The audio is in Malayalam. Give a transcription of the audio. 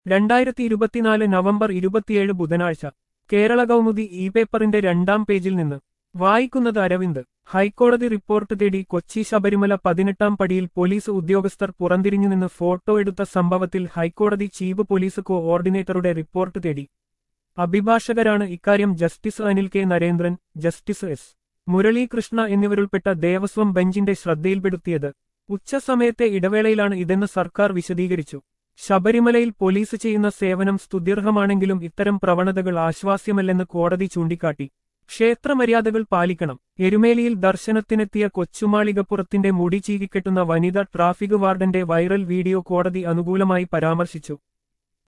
രണ്ടായിരത്തി ഇരുപത്തിനാല് നവംബർ ഇരുപത്തിയേഴ് ബുധനാഴ്ച കേരള കൗമുദി ഇ പേപ്പറിന്റെ രണ്ടാം പേജിൽ നിന്ന് വായിക്കുന്നത് അരവിന്ദ് ഹൈക്കോടതി റിപ്പോർട്ട് തേടി കൊച്ചി ശബരിമല പതിനെട്ടാം പടിയിൽ പോലീസ് ഉദ്യോഗസ്ഥർ പുറന്തിരിഞ്ഞുനിന്ന് ഫോട്ടോ എടുത്ത സംഭവത്തിൽ ഹൈക്കോടതി ചീഫ് പോലീസ് കോഓർഡിനേറ്ററുടെ റിപ്പോർട്ട് തേടി അഭിഭാഷകരാണ് ഇക്കാര്യം justice Anil K Narendran justice S Muralikrishna എന്നിവരുൾപ്പെട്ട ദേവസ്വം ബെഞ്ചിന്റെ ശ്രദ്ധയിൽപ്പെടുത്തിയത് ഉച്ചസമയത്തെ ഇടവേളയിലാണ് ഇതെന്ന് സർക്കാർ വിശദീകരിച്ചു ശബരിമലയിൽ പോലീസ് ചെയ്യുന്ന സേവനം സ്തുത്യർഹമാണെങ്കിലും ഇത്തരം പ്രവണതകൾ ആശ്വാസ്യമല്ലെന്ന് കോടതി ചൂണ്ടിക്കാട്ടി ക്ഷേത്രമര്യാദകൾ പാലിക്കണം എരുമേലിയിൽ ദർശനത്തിനെത്തിയ കൊച്ചുമാളികപ്പുറത്തിന്റെ മുടി ചീകിക്കെട്ടുന്ന വനിത ട്രാഫിക് വാർഡന്റെ വൈറൽ വീഡിയോ കോടതി അനുകൂലമായി പരാമർശിച്ചു